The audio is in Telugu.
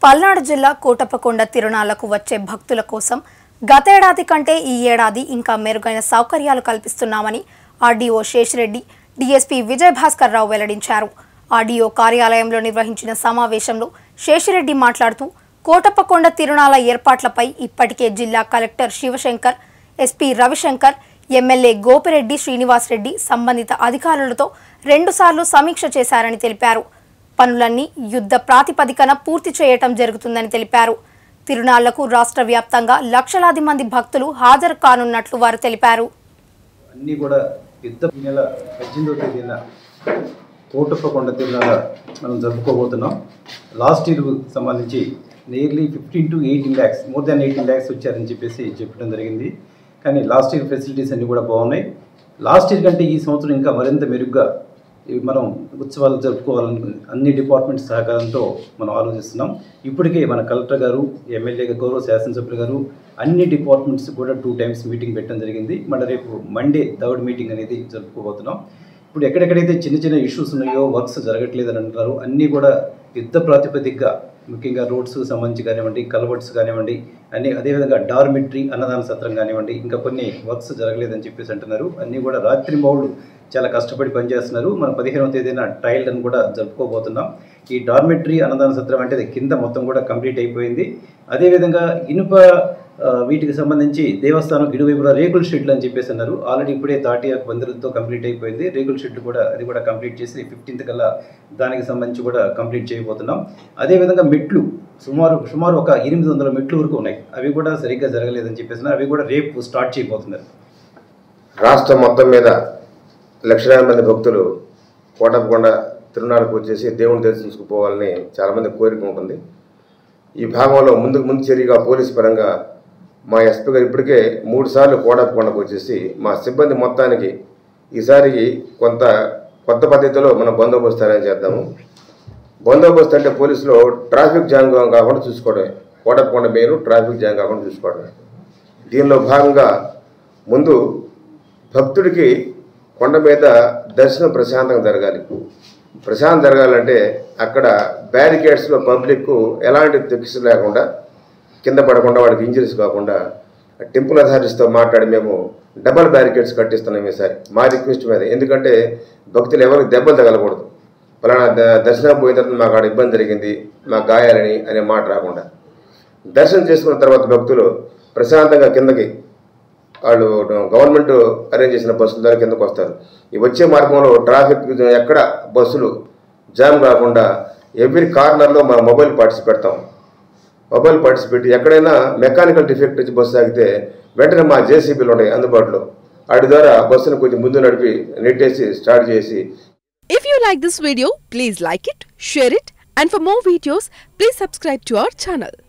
పల్నాడు జిల్లా కోటప్పకొండ తిరునాళ్లకు వచ్చే భక్తుల కోసం గతేడాది కంటే ఈ ఏడాది ఇంకా మెరుగైన సౌకర్యాలు కల్పిస్తున్నామని ఆర్డీఓ శేషిరెడ్డి డీఎస్పీ విజయభాస్కర్ రావు వెల్లడించారు ఆర్డీఓ కార్యాలయంలో నిర్వహించిన సమావేశంలో శేషిరెడ్డి మాట్లాడుతూ కోటప్పకొండ తిరునాళ్ల ఏర్పాట్లపై ఇప్పటికే జిల్లా collector Sivashankar SP Ravishankar MLA Gopireddy Srinivasareddy సంబంధిత అధికారులతో రెండుసార్లు సమీక్ష చేశారని తెలిపారు పనులన్నీ యుద్ధ ప్రాతిపదికన పూర్తి చేయటం జరుగుతుందని తెలిపారు తిరునాళ్లకు రాష్ట్ర వ్యాప్తంగా లక్షలాది మంది భక్తులు హాజరు కానున్నట్లు వారు తెలిపారు అన్నీ కూడా యుద్ధ ఈ నెల పద్దెనిమిదో తేదీన కోటప్పకొండ తిరునాళ మనం జరుపుకోబోతున్నాం లాస్ట్ ఇయర్ సంబంధించి nearly fifteen to eighteen lakhs more than eighteen lakhs వచ్చారని చెప్పేసి చెప్పడం జరిగింది కానీ లాస్ట్ ఇయర్ ఫెసిలిటీస్ అన్నీ కూడా బాగున్నాయి లాస్ట్ ఇయర్ కంటే ఈ సంవత్సరం ఇంకా మరింత మెరుగ్గా ఇవి మనం ఉత్సవాలు జరుపుకోవాలని అన్ని డిపార్ట్మెంట్స్ సహకారంతో మనం ఆలోచిస్తున్నాం ఇప్పటికే మన కలెక్టర్ గారు ఎమ్మెల్యే గారు శాసనసభ్యులు గారు అన్ని డిపార్ట్మెంట్స్ కూడా టూ టైమ్స్ మీటింగ్ పెట్టడం జరిగింది మన రేపు మండే థర్డ్ మీటింగ్ అనేది జరుపుకోబోతున్నాం ఇప్పుడు ఎక్కడెక్కడైతే చిన్న చిన్న ఇష్యూస్ ఉన్నాయో వర్క్స్ జరగట్లేదని అంటున్నారు అన్నీ కూడా యుద్ధ ప్రాతిపదికగా ముఖ్యంగా రోడ్స్ సంబంధించి కానివ్వండి కలవర్ట్స్ కానివ్వండి అన్ని అదేవిధంగా డార్మిటరీ అన్నదాన సత్రం కానివ్వండి ఇంకా కొన్ని వర్క్స్ జరగలేదని చెప్పేసి అంటున్నారు అన్నీ కూడా రాత్రి మౌళ్ళు చాలా కష్టపడి పనిచేస్తున్నారు మనం పదిహేనవ తేదీన ట్రయల్ రన్ కూడా జరుపుకోబోతున్నాం ఈ డార్మిటరీ అన్నదాన సత్రం అంటే అది కింద మొత్తం కూడా కంప్లీట్ అయిపోయింది అదేవిధంగా ఇనుప ఆ, వీటికి సంబంధించి దేవస్థానం ఇరువైపులా రేకుల షెడ్లు అని చెప్పేసి అన్నారు ఆల్రెడీ ఇప్పుడే తాటి ఆకు బందరులతో కంప్లీట్ అయిపోయింది రేకుల షెడ్లు కూడా అది కూడా కంప్లీట్ చేసి ఫిఫ్టీన్త్ కల్లా దానికి సంబంధించి కూడా కంప్లీట్ చేయబోతున్నాం అదేవిధంగా మెట్లు సుమారు సుమారు ఒక ఎనిమిది వందల మెట్లు వరకు ఉన్నాయి అవి కూడా సరిగ్గా జరగలేదని చెప్పేసి అవి కూడా రేపు స్టార్ట్ చేయబోతున్నారు రాష్ట్రం మొత్తం మీద లక్షలాది మంది భక్తులు కోటప్పకొండ తిరునాళ్ళకు వచ్చేసి దేవుని దర్శించుకుపోవాలని చాలామంది కోరిక ఉంటుంది ఈ భాగంలో ముందుకు ముందు చర్యగా పోలీస్ పరంగా మా ఎస్పీ గారు ఇప్పటికే మూడు సార్లు కోటప్పకొండకు వచ్చేసి మా సిబ్బంది మొత్తానికి ఈసారి కొంత కొత్త పద్ధతిలో మనం బందోబస్తు అరేంజ్ చేద్దాము బందోబస్తు అంటే పోలీసులో ట్రాఫిక్ జామ్ కాకుండా చూసుకోవడమే కోటప్పకొండ మెయిన్ ట్రాఫిక్ జామ్ కాకుండా చూసుకోవడమే దీనిలో భాగంగా ముందు భక్తుడికి కొండ మీద దర్శనం ప్రశాంతంగా జరగాలి ప్రశాంతం జరగాలంటే అక్కడ బ్యారికేడ్స్లో పబ్లిక్ ఎలాంటి తెక్స్ లేకుండా కింద పడకుండా వాడికి ఇంజరీస్ కాకుండా టెంపుల్ అథారిటీస్తో మాట్లాడి మేము డబల్ బ్యారికేడ్స్ కట్టిస్తున్నాం ఈసారి మా రిక్వెస్ట్ మీద ఎందుకంటే భక్తులు ఎవరికి దెబ్బలు తగలకూడదు ఫలానా ద- దర్శనం పోయిన తర్వాత మాకు ఆడ ఇబ్బంది జరిగింది మాకు గాయాలని అనే మాట రాకుండా దర్శనం చేసుకున్న తర్వాత భక్తులు ప్రశాంతంగా కిందకి వాళ్ళు గవర్నమెంట్ అరేంజ్ చేసిన బస్సుల ద్వారా కిందకు వస్తారు ఈ వచ్చే మార్గంలో ట్రాఫిక్ ఎక్కడ బస్సులు జామ్ కాకుండా ఎవ్రీ కార్నర్లో మా మొబైల్ పార్ట్స్ పెడతాం మొబైల్ పార్ట్స్ పెట్టి ఎక్కడైనా మెకానికల్ డిఫెక్ట్ వచ్చి బస్సు ఆగితే వెంటనే మా జేసీబీలు ఉన్నాయి అందుబాటులో వాటి ద్వారా బస్సును కొంచెం ముందు నడిపి నెట్టేసి స్టార్ట్ చేసి If you like this video, please like it, share it, and for more videos, please subscribe to our channel.